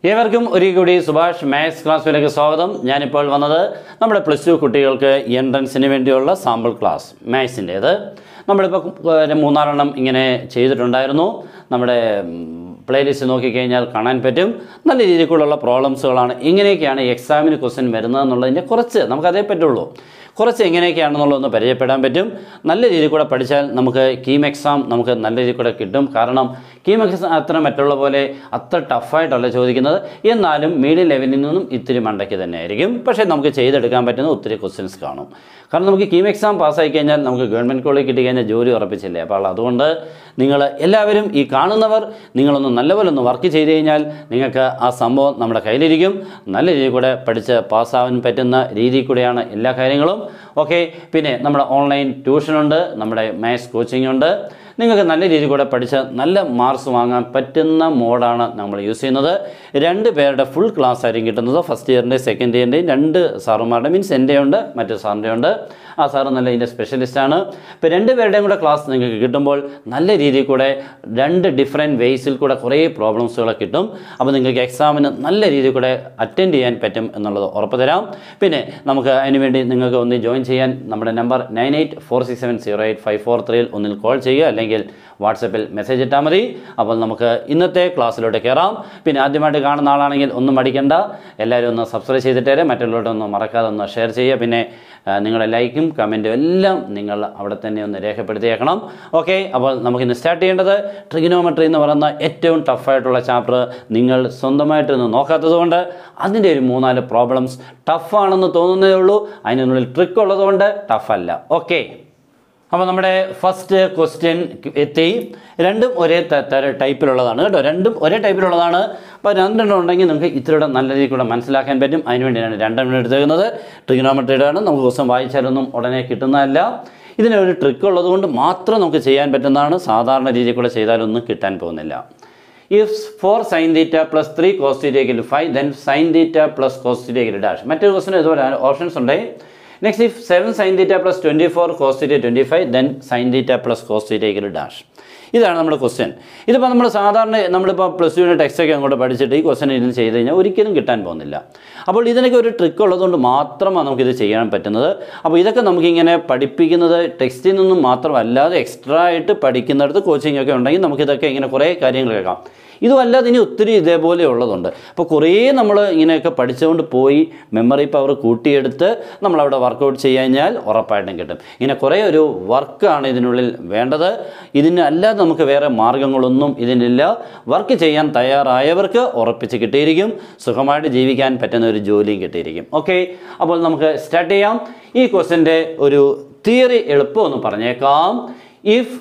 ഏവർക്കും ഒരിക്കൽ കൂടി സുഭാഷ് മാത്സ് ക്ലാസ്സിലേക്ക് സ്വാഗതം ഞാനിപ്പോൾ വന്നത് നമ്മുടെ പ്ലസ് ടു കുട്ടികൾക്ക് എൻട്രൻസിന് വേണ്ടിയുള്ള സാമ്പിൾ ക്ലാസ് മാത്സിൻ്റേത് നമ്മളിപ്പോൾ ഒരു മൂന്നാലെണ്ണം ഇങ്ങനെ ചെയ്തിട്ടുണ്ടായിരുന്നു നമ്മുടെ പ്ലേലിസ്റ്റ് നോക്കിക്കഴിഞ്ഞാൽ കാണാൻ പറ്റും നല്ല രീതിക്കുള്ള പ്രോബ്ലംസുകളാണ് ഇങ്ങനെയൊക്കെയാണ് എക്സാമിന് ക്വസ്റ്റ്യൻ വരുന്നതെന്നുള്ളതിൻ്റെ കുറച്ച് നമുക്കതേ പറ്റുള്ളൂ കുറച്ച് എങ്ങനെയൊക്കെയാണെന്നുള്ളതൊന്ന് പരിചയപ്പെടാൻ പറ്റും നല്ല രീതിയിൽ കൂടെ പഠിച്ചാൽ നമുക്ക് കീം എക്സാം നമുക്ക് നല്ല രീതിയിൽ കൂടെ കിട്ടും കാരണം കീം എക്സാം അത്ര മറ്റുള്ള പോലെ അത്ര ടഫായിട്ടല്ല ചോദിക്കുന്നത് എന്നാലും മീഡിയം ലെവലിൽ നിന്നും ഇത്തിരി മണ്ടയ്ക്ക് തന്നെ ആയിരിക്കും പക്ഷേ നമുക്ക് ചെയ്തെടുക്കാൻ പറ്റുന്ന ഒത്തിരി ക്വസ്റ്റ്യൻസ് കാണും കാരണം നമുക്ക് കീം എക്സാം പാസ്സായി കഴിഞ്ഞാൽ നമുക്ക് ഗവൺമെൻറ് കോളേജ് കിട്ടിക്കഴിഞ്ഞാൽ ജോലി ഉറപ്പിച്ചില്ലേ അപ്പോൾ അതുകൊണ്ട് നിങ്ങൾ എല്ലാവരും ഈ കാണുന്നവർ നിങ്ങളൊന്ന് നല്ലപോലെ ഒന്ന് വർക്ക് ചെയ്ത് കഴിഞ്ഞാൽ നിങ്ങൾക്ക് ആ സംഭവം നമ്മുടെ കയ്യിലിരിക്കും നല്ല രീതിയിൽ കൂടെ പഠിച്ച് പാസ്സാവാൻ പറ്റുന്ന രീതിയിൽ കൂടെയാണ് എല്ലാ കാര്യങ്ങളും ഓക്കെ പിന്നെ നമ്മുടെ ഓൺലൈൻ ട്യൂഷനുണ്ട് നമ്മുടെ മാത്സ് കോച്ചിങ് ഉണ്ട് നിങ്ങൾക്ക് നല്ല രീതിയിൽ കൂടെ പഠിച്ച് നല്ല മാർക്സ് വാങ്ങാൻ പറ്റുന്ന മോഡാണ് നമ്മൾ യൂസ് ചെയ്യുന്നത് രണ്ട് പേരുടെ ഫുൾ ക്ലാസ് ആയിരിക്കും കിട്ടുന്നത് ഫസ്റ്റ് ഇയറിൻ്റെ സെക്കൻഡ് ഇയറിൻ്റെയും രണ്ട് സാറുമാരുടെ മീൻസ് എൻ്റെ ഉണ്ട് മറ്റു സാറിൻ്റെ ഉണ്ട് ആ സാറ് നല്ല ഇതിൻ്റെ സ്പെഷ്യലിസ്റ്റാണ് ഇപ്പോൾ രണ്ട് പേരുടെയും കൂടെ ക്ലാസ് നിങ്ങൾക്ക് കിട്ടുമ്പോൾ നല്ല രീതിയിൽ കൂടെ രണ്ട് ഡിഫറെൻറ്റ് വേസിൽ കൂടെ കുറേ പ്രോബ്ലംസുകളെ കിട്ടും അപ്പോൾ നിങ്ങൾക്ക് എക്സാമിന് നല്ല രീതിയിൽ കൂടെ അറ്റൻഡ് ചെയ്യാൻ പറ്റും എന്നുള്ളത് ഉറപ്പ് തരാം പിന്നെ നമുക്ക് അതിനുവേണ്ടി നിങ്ങൾക്ക് ഒന്ന് ജോയിൻ ചെയ്യാൻ നമ്മുടെ number nine eight four six seven zero eight five four ത്രീയിൽ ഒന്നിൽ കോൾ ചെയ്യുക അല്ലെങ്കിൽ വാട്സപ്പിൽ മെസ്സേജ് ഇട്ടാൽ മതി അപ്പോൾ നമുക്ക് ഇന്നത്തെ ക്ലാസ്സിലോട്ട് കയറാം പിന്നെ ആദ്യമായിട്ട് കാണുന്ന ആളാണെങ്കിൽ ഒന്നും മടിക്കണ്ട എല്ലാവരും ഒന്ന് സബ്സ്ക്രൈബ് ചെയ്തിട്ടേരെ മറ്റുള്ളവരോടൊന്നും മറക്കാതെ ഒന്ന് ഷെയർ ചെയ്യുക പിന്നെ ആ, നിങ്ങളുടെ ലൈക്കും കമൻറ്റും എല്ലാം നിങ്ങൾ അവിടെ തന്നെ ഒന്ന് രേഖപ്പെടുത്തിയേക്കണം ഓക്കെ അപ്പോൾ നമുക്കിന്ന് സ്റ്റാർട്ട് ചെയ്യേണ്ടത് ട്രിഗനോമെട്രി എന്ന് പറയുന്ന ഏറ്റവും ടഫായിട്ടുള്ള ചാപ്റ്റർ നിങ്ങൾ സ്വന്തമായിട്ടൊന്ന് നോക്കാത്തതുകൊണ്ട് അതിൻ്റെ ഒരു മൂന്നാല് പ്രോബ്ലംസ് ടഫാണെന്ന് തോന്നുന്നതേ ഉള്ളൂ അതിനുള്ളിൽ ട്രിക്ക് ഉള്ളതുകൊണ്ട് ടഫല്ല ഓക്കെ അപ്പോൾ നമ്മുടെ ഫസ്റ്റ് ക്വസ്റ്റ്യൻ എത്തി രണ്ടും ഒരേ ത- തര ടൈപ്പിലുള്ളതാണ് കേട്ടോ രണ്ടും ഒരേ ടൈപ്പിലുള്ളതാണ് അപ്പോൾ രണ്ടെണ്ണം ഉണ്ടെങ്കിൽ നമുക്ക് ഇത്തിരിയുടെ നല്ല രീതിയിൽ കൂടെ മനസ്സിലാക്കാൻ പറ്റും അതിന് വേണ്ടിയാണ് രണ്ടെണ്ണം എടുത്തേക്കുന്നത് ട്രിഗനോമെട്രിയുടെ ആണ് നമുക്ക് ദിവസം വായിച്ചാലൊന്നും ഉടനെ കിട്ടുന്നതല്ല ഇതിനൊരു ട്രിക്ക് ഉള്ളതുകൊണ്ട് മാത്രം നമുക്ക് ചെയ്യാൻ പറ്റുന്നതാണ് സാധാരണ രീതിയിൽ കൂടെ ചെയ്താലൊന്നും കിട്ടാൻ പോകുന്നില്ല if four sine theta plus three cos തീറ്റയ്ക്ക് five then sine theta plus cos തീറ്റയ്ക്ക് ഡാഷ് മറ്റൊരു ക്വസ്റ്റിന് ഇതുപോലെ ഓപ്ഷൻസ് ഉണ്ട് next if seven sine theta plus twenty four cos theta twenty five then sine theta plus cos തീറ്റയ്ക്ക് dash ഇതാണ് നമ്മുടെ question ഇതിപ്പോൾ നമ്മൾ സാധാരണ നമ്മളിപ്പോൾ പ്ലസ് ടുവിൻ്റെ ടെക്സ്റ്റൊക്കെ അങ്ങോട്ട് പഠിച്ചിട്ട് ഈ ക്വസ്റ്റ്യൻ ഇതിൽ ചെയ്ത് കഴിഞ്ഞാൽ ഒരിക്കലും കിട്ടാൻ പോകുന്നില്ല അപ്പോൾ ഇതിനൊക്കെ ഒരു ട്രിക്ക് ഉള്ളതുകൊണ്ട് മാത്രമാണ് നമുക്കിത് ചെയ്യാൻ പറ്റുന്നത് അപ്പോൾ ഇതൊക്കെ നമുക്കിങ്ങനെ പഠിപ്പിക്കുന്നത് ടെക്സ്റ്റിൽ നിന്നും മാത്രമല്ലാതെ എക്സ്ട്രാ ആയിട്ട് പഠിക്കുന്നിടത്ത് കോച്ചിങ് ഒക്കെ ഉണ്ടെങ്കിൽ നമുക്കിതൊക്കെ ഇങ്ങനെ കുറേ കാര്യങ്ങൾ കേൾക്കാം ഇതുമല്ലാതെ ഇനി ഒത്തിരി ഇതേപോലെ ഉള്ളതുണ്ട് അപ്പോൾ കുറേ നമ്മൾ ഇങ്ങനെയൊക്കെ പഠിച്ചുകൊണ്ട് പോയി മെമ്മറി പവർ കൂട്ടിയെടുത്ത് നമ്മളവിടെ വർക്കൗട്ട് ചെയ്യാഞ്ഞാൽ ഉറപ്പായിട്ടും കിട്ടും ഇങ്ങനെ കുറേ ഒരു വർക്കാണ് ഇതിനുള്ളിൽ വേണ്ടത് ഇതിന് അല്ലാതെ നമുക്ക് വേറെ മാർഗങ്ങളൊന്നും ഇതിനില്ല വർക്ക് ചെയ്യാൻ തയ്യാറായവർക്ക് ഉറപ്പിച്ച് കിട്ടിയിരിക്കും സുഖമായിട്ട് ജീവിക്കാൻ പറ്റുന്ന ഒരു ജോലിയും കിട്ടിയിരിക്കും ഓക്കെ അപ്പോൾ നമുക്ക് സ്റ്റാർട്ട് ചെയ്യാം ഈ ക്വസ്റ്റ്യൻ്റെ ഒരു തിയറി എളുപ്പം ഒന്ന് പറഞ്ഞേക്കാം if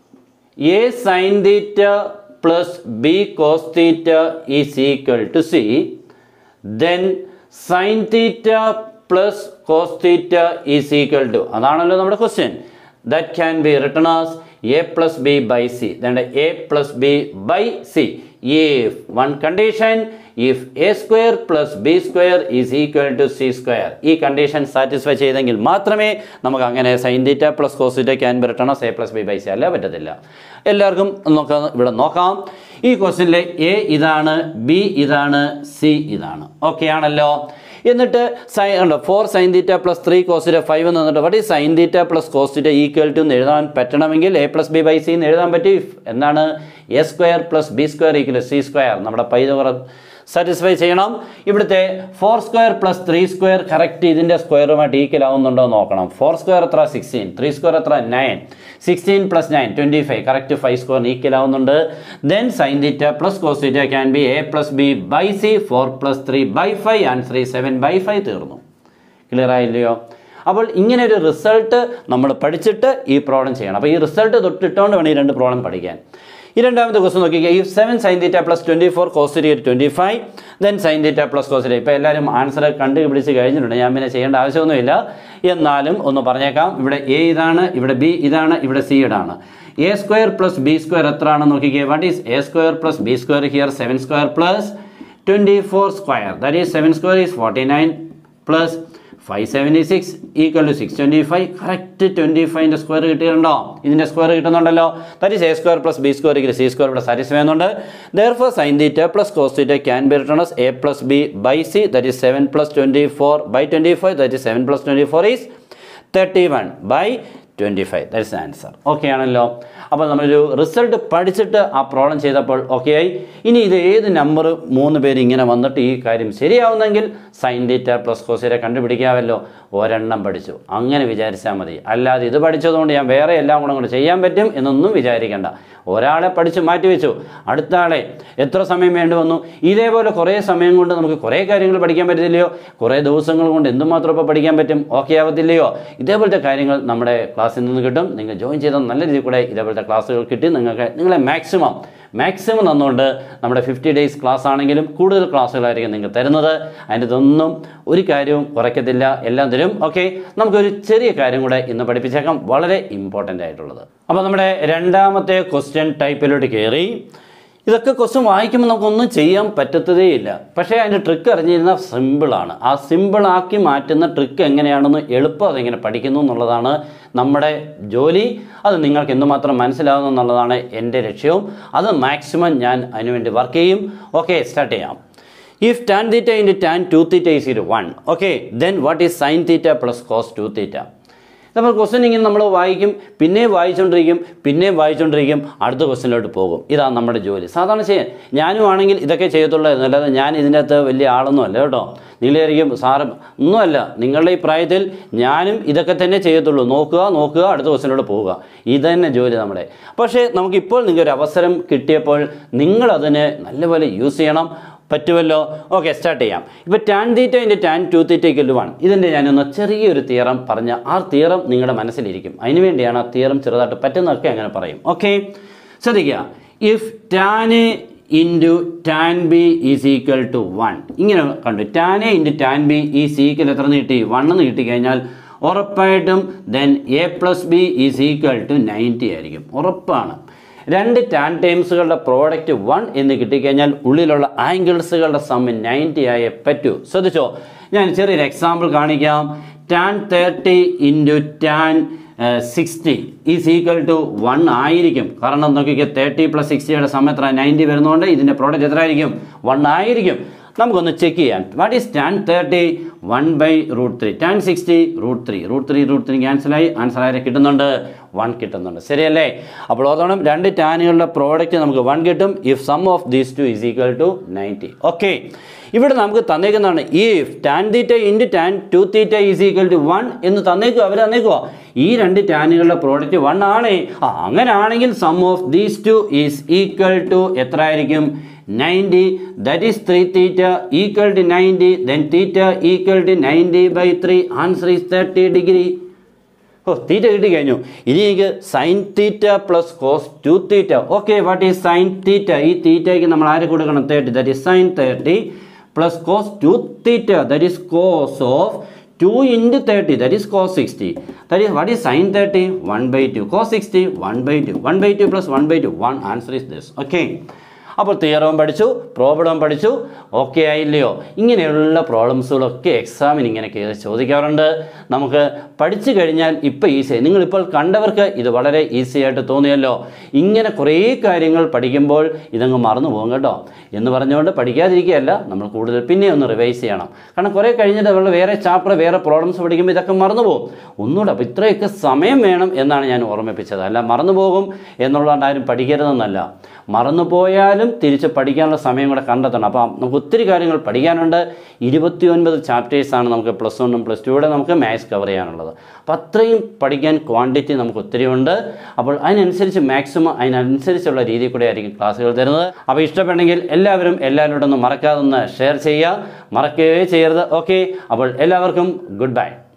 A sine theta plus B cos theta is equal to C then sine theta plus cos theta is equal to അതാണല്ലോ നമ്മുടെ question that can be written as A plus B by C then A plus B by C if one condition if a square plus b square is equal to c square ഈ condition satisfy ചെയ്തെങ്കിൽ മാത്രമേ നമുക്ക് അങ്ങനെ sine theta plus cos theta can be written A plus B by C അല്ല പറ്റത്തില്ല എല്ലാവർക്കും നോക്കാം ഇവിടെ നോക്കാം ഈ ക്വസ്റ്റ്യനിലെ എ ഇതാണ് ബി ഇതാണ് സി ഇതാണ് ഓക്കെ ആണല്ലോ എന്നിട്ട് സൈൻ ഉണ്ടോ four sine theta plus three cos theta five എന്ന് എന്നിട്ട് വട്ട് ഈ sine theta plus cos theta equal to എന്ന് എഴുതാൻ പറ്റണമെങ്കിൽ A plus B by C എന്ന് എഴുതാൻ പറ്റും If എന്താണ് A square plus B square equal C square നമ്മുടെ പൈതവർ സാറ്റിസ്ഫൈ ചെയ്യണം ഇവിടുത്തെ four square plus three square correct ഇതിൻ്റെ സ്ക്വയറുമായിട്ട് ഈക്വൽ ആവുന്നുണ്ടോ എന്ന് നോക്കണം ഫോർ സ്ക്വയർ എത്ര സിക്സ്റ്റീൻ ത്രീ സ്ക്വയർ എത്ര nine sixteen plus nine twenty five correct five square equal ആവുന്നുണ്ട് then sine theta plus cos theta can be A plus B by C four plus three by five and three seven by five തീർന്നു clear ആയില്ലയോ അപ്പോൾ ഇങ്ങനെ ഒരു result നമ്മൾ പഠിച്ചിട്ട് ഈ problem ചെയ്യണം അപ്പോൾ ഈ റിസൾട്ട് തൊട്ടിട്ടുകൊണ്ട് വേണം ഈ രണ്ട് പ്രോബ്ലം പഠിക്കാൻ ഈ രണ്ടാമത്തെ ക്വസ്റ്റൻ നോക്കിക്കുക ഈ seven sine theta plus twenty four cos twenty five then sine theta plus cos ഇപ്പോൾ എല്ലാവരും ആൻസർ കണ്ടുപിടിച്ച് കഴിഞ്ഞിട്ടുണ്ട് ഞാൻ പിന്നെ ചെയ്യേണ്ട ആവശ്യമൊന്നുമില്ല എന്നാലും ഒന്ന് പറഞ്ഞേക്കാം ഇവിടെ എ ഇതാണ് ഇവിടെ ബി ഇതാണ് ഇവിടെ സി ഇതാണ് A square plus B square എത്ര ആണെന്ന് നോക്കിക്കുക what is A square plus B square here seven square plus twenty four square that is seven square is forty nine plus five seventy six equal to six twenty five correct twenty ഫൈവിൻ്റെ square കിട്ടിയിട്ടുണ്ടോ ഇതിൻ്റെ square കിട്ടുന്നുണ്ടല്ലോ that is A square plus B square equal C square ഇവിടെ satisfy ചെയ്യുന്നുണ്ട് therefore sine theta plus cos theta can be written A plus B by C that is seven plus twenty four by twenty five that is seven plus twenty four is thirty one by twenty five that's answer okay ആണല്ലോ അപ്പോൾ നമ്മളൊരു result പഠിച്ചിട്ട് ആ problem ചെയ്തപ്പോൾ okay ആയി ഇനി ഇത് ഏത് നമ്പർ മൂന്ന് പേര് ഇങ്ങനെ വന്നിട്ട് ഈ കാര്യം ശരിയാവുന്നെങ്കിൽ സൈൻ തീറ്റ പ്ലസ് കോസിരെ കണ്ടുപിടിക്കാമല്ലോ ഒരെണ്ണം പഠിച്ചു അങ്ങനെ വിചാരിച്ചാൽ മതി അല്ലാതെ ഇത് പഠിച്ചതുകൊണ്ട് ഞാൻ വേറെ എല്ലാം കൂടെ കൂടെ ചെയ്യാൻ പറ്റും എന്നൊന്നും വിചാരിക്കേണ്ട ഒരാളെ പഠിച്ച് മാറ്റിവെച്ചു അടുത്ത ആളെ എത്ര സമയം വേണ്ടി വന്നു ഇതേപോലെ കുറേ സമയം കൊണ്ട് നമുക്ക് കുറേ കാര്യങ്ങൾ പഠിക്കാൻ പറ്റത്തില്ലയോ കുറേ ദിവസങ്ങൾ കൊണ്ട് എന്തുമാത്രം ഇപ്പോൾ പഠിക്കാൻ പറ്റും ഓക്കെ ആവത്തില്ലയോ ഇതേപോലത്തെ കാര്യങ്ങൾ നമ്മുടെ ക്ലാസ്സിൽ നിന്ന് കിട്ടും നിങ്ങൾ ജോയിൻ ചെയ്ത നല്ല രീതിയിൽ കൂടെ ഇതേപോലത്തെ ക്ലാസ്സുകൾ കിട്ടി നിങ്ങൾക്ക് നിങ്ങളെ മാക്സിമം മാക്സിമം തന്നുകൊണ്ട് നമ്മുടെ ഫിഫ്റ്റി ഡേയ്സ് ക്ലാസ് ആണെങ്കിലും കൂടുതൽ ക്ലാസ്സുകളായിരിക്കും നിങ്ങൾക്ക് തരുന്നത് അതിൻ്റെ ഇതൊന്നും ഒരു കാര്യവും കുറയ്ക്കത്തില്ല എല്ലാം തരും ഓക്കെ നമുക്കൊരു ചെറിയ കാര്യം കൂടെ ഇന്ന് പഠിപ്പിച്ചേക്കാം വളരെ ഇമ്പോർട്ടൻ്റ് ആയിട്ടുള്ളത് അപ്പോൾ നമ്മുടെ രണ്ടാമത്തെ ക്വസ്റ്റ്യൻ ടൈപ്പിലോട്ട് കയറി ഇതൊക്കെ ക്വസ്റ്റ്യൻ വായിക്കുമ്പോൾ നമുക്കൊന്നും ചെയ്യാൻ പറ്റത്തതേയില്ല പക്ഷേ അതിൻ്റെ ട്രിക്ക് അറിഞ്ഞിരുന്ന സിമ്പിളാണ് ആ സിമ്പിളാക്കി മാറ്റുന്ന ട്രിക്ക് എങ്ങനെയാണെന്ന് എളുപ്പം അതെങ്ങനെ പഠിക്കുന്നു എന്നുള്ളതാണ് നമ്മുടെ ജോലി അത് നിങ്ങൾക്ക് എന്തുമാത്രം മനസ്സിലാകുന്നു എന്നുള്ളതാണ് എൻ്റെ ലക്ഷ്യവും അത് മാക്സിമം ഞാൻ അതിനുവേണ്ടി വർക്ക് ചെയ്യും ഓക്കെ സ്റ്റാർട്ട് ചെയ്യാം if tan theta into tan two theta is ഇരു one okay then what is sine theta plus cos two theta നമ്മൾ ക്വസ്റ്റ്യൻ ഇങ്ങനെ നമ്മൾ വായിക്കും പിന്നെയും വായിച്ചുകൊണ്ടിരിക്കും പിന്നെയും വായിച്ചുകൊണ്ടിരിക്കും അടുത്ത ക്വസ്റ്റ്യനിലോട്ട് പോകും ഇതാണ് നമ്മുടെ ജോലി സാധാരണ ചെയ്യാൻ ഞാനും ആണെങ്കിൽ ഇതൊക്കെ ചെയ്യത്തുള്ളൂ എന്നല്ലാതെ ഞാൻ ഇതിൻ്റെ അകത്ത് വലിയ ആളൊന്നും അല്ല കേട്ടോ നിങ്ങളായിരിക്കും സാറ് ഒന്നുമല്ല നിങ്ങളുടെ ഈ പ്രായത്തിൽ ഞാനും ഇതൊക്കെ തന്നെ ചെയ്യത്തുള്ളൂ നോക്കുക നോക്കുക അടുത്ത ക്വസ്റ്റ്യനിലോട്ട് പോവുക ഇത് തന്നെ ജോലി നമ്മുടെ പക്ഷേ നമുക്കിപ്പോൾ നിങ്ങൾക്ക് ഒരു അവസരം കിട്ടിയപ്പോൾ നിങ്ങളതിനെ നല്ലപോലെ യൂസ് ചെയ്യണം പറ്റുമല്ലോ ഓക്കെ സ്റ്റാർട്ട് ചെയ്യാം ഇപ്പോൾ tan theta into tan two theta equal one ഇതിൻ്റെ ഞാനൊന്ന് ചെറിയൊരു തിയറം പറഞ്ഞ ആ തിയറം നിങ്ങളുടെ മനസ്സിലിരിക്കും അതിന് വേണ്ടിയാണ് ആ തിയറം ചെറുതായിട്ട് പറ്റുന്നതൊക്കെ അങ്ങനെ പറയും ഓക്കെ ശ്രദ്ധിക്കുക if tan A into tan B is equal to one ഇങ്ങനെ കണ്ടു tan A into tan B is equal എത്ര നീട്ടി വൺ എന്ന് കിട്ടിക്കഴിഞ്ഞാൽ ഉറപ്പായിട്ടും then A plus B is equal to ninety ആയിരിക്കും ഉറപ്പാണ് രണ്ട് ടാൻ ടൈംസുകളുടെ പ്രോഡക്റ്റ് വൺ എന്ന് കിട്ടിക്കഴിഞ്ഞാൽ ഉള്ളിലുള്ള ആംഗിൾസുകളുടെ സമ്മ് നയൻറ്റി ആയേ പറ്റൂ ശ്രദ്ധിച്ചോ ഞാൻ ചെറിയൊരു എക്സാമ്പിൾ കാണിക്കാം tan thirty into tan sixty is equal to one ആയിരിക്കും കാരണം നോക്കിക്കുക തേർട്ടി പ്ലസ് സിക്സ്റ്റിയുടെ സമയത്ത് നയൻറ്റി വരുന്നതുകൊണ്ട് ഇതിൻ്റെ പ്രോഡക്റ്റ് എത്ര ആയിരിക്കും വൺ ആയിരിക്കും നമുക്കൊന്ന് ചെക്ക് ചെയ്യാം what is tan thirty one by root three tan sixty root three root three root three ക്യാൻസലായി ആൻസർ ആരെ കിട്ടുന്നുണ്ട് വൺ കിട്ടുന്നുണ്ട് ശരിയല്ലേ അപ്പോൾ ഓർത്തോണം രണ്ട് ടാനുകളുടെ പ്രോഡക്റ്റ് നമുക്ക് വൺ കിട്ടും if sum of these two is equal to ninety okay ഇവിടെ നമുക്ക് തന്നേക്കുന്നതാണ് if tan theta into tan two theta is equal to one എന്ന് തന്നേക്കുക അവർ തന്നേക്കുക ഈ രണ്ട് ടാനുകളുടെ പ്രോഡക്റ്റ് വൺ ആണേ ആ അങ്ങനെ ആണെങ്കിൽ sum of these two is equal to എത്ര ആയിരിക്കും 90 that is 3 theta equal to 90 then theta equal to 90 by 3 answer is 30 degree ഓ തീറ്റ കിട്ടി കഴിഞ്ഞു ഇനി എനിക്ക് sine theta plus cos two theta okay what is sine theta ഈ തീറ്റയ്ക്ക് നമ്മൾ ആരെ കൊടുക്കണം thirty that is sine thirty plus cos two theta that is cos of two into thirty that is cos sixty that is what is sine thirty one by two cos sixty one by two one by two plus one by two one answer is this okay അപ്പോൾ തിയറവും പഠിച്ചു പ്രോബ്ലവും പഠിച്ചു okay ആയില്ലയോ ഇങ്ങനെയുള്ള പ്രോബ്ലംസുകളൊക്കെ എക്സാമിന് ഇങ്ങനെ കയറി ചോദിക്കാറുണ്ട് നമുക്ക് പഠിച്ചു കഴിഞ്ഞാൽ ഇപ്പോൾ ഈസി നിങ്ങളിപ്പോൾ കണ്ടവർക്ക് ഇത് വളരെ ഈസി ആയിട്ട് തോന്നിയല്ലോ ഇങ്ങനെ കുറേ കാര്യങ്ങൾ പഠിക്കുമ്പോൾ ഇതങ്ങ് മറന്നു പോകും കേട്ടോ എന്ന് പറഞ്ഞുകൊണ്ട് പഠിക്കാതിരിക്കുകയല്ല നമ്മൾ കൂടുതൽ പിന്നെ ഒന്ന് റിവൈസ് ചെയ്യണം കാരണം കുറേ കഴിഞ്ഞിട്ട് നമ്മൾ വേറെ ചാപ്റ്റർ വേറെ പ്രോബ്ലംസ് പഠിക്കുമ്പോൾ ഇതൊക്കെ മറന്നു പോകും ഒന്നുകൂടെ അപ്പോൾ ഇത്രയൊക്കെ സമയം വേണം എന്നാണ് ഞാൻ ഓർമ്മിപ്പിച്ചത് അല്ല മറന്നു പോകും എന്നുള്ളതുകൊണ്ട് ആരും പഠിക്കരുതെന്നല്ല മറന്നു പോയാലും തിരിച്ച് പഠിക്കാനുള്ള സമയം കൂടെ കണ്ടെത്തണം അപ്പോൾ നമുക്ക് ഒത്തിരി കാര്യങ്ങൾ പഠിക്കാനുണ്ട് ഇരുപത്തി ഒൻപത് ചാപ്റ്റേഴ്സാണ് നമുക്ക് പ്ലസ് വണ്ണും പ്ലസ് ടുവിടെ നമുക്ക് മാത്സ് കവർ ചെയ്യാനുള്ളത് അപ്പോൾ അത്രയും പഠിക്കാൻ ക്വാണ്ടിറ്റി നമുക്ക് ഒത്തിരി ഉണ്ട് അപ്പോൾ അതിനനുസരിച്ച് മാക്സിമം അതിനനുസരിച്ചുള്ള രീതിയിൽ കൂടെ ആയിരിക്കും ക്ലാസ്സുകൾ തരുന്നത് അപ്പോൾ ഇഷ്ടപ്പെട്ടെങ്കിൽ എല്ലാവരും എല്ലാവരോടൊന്നും മറക്കാതെ ഒന്ന് ഷെയർ ചെയ്യുക മറക്കുകയോ ചെയ്യരുത് ഓക്കെ അപ്പോൾ എല്ലാവർക്കും ഗുഡ് ബൈ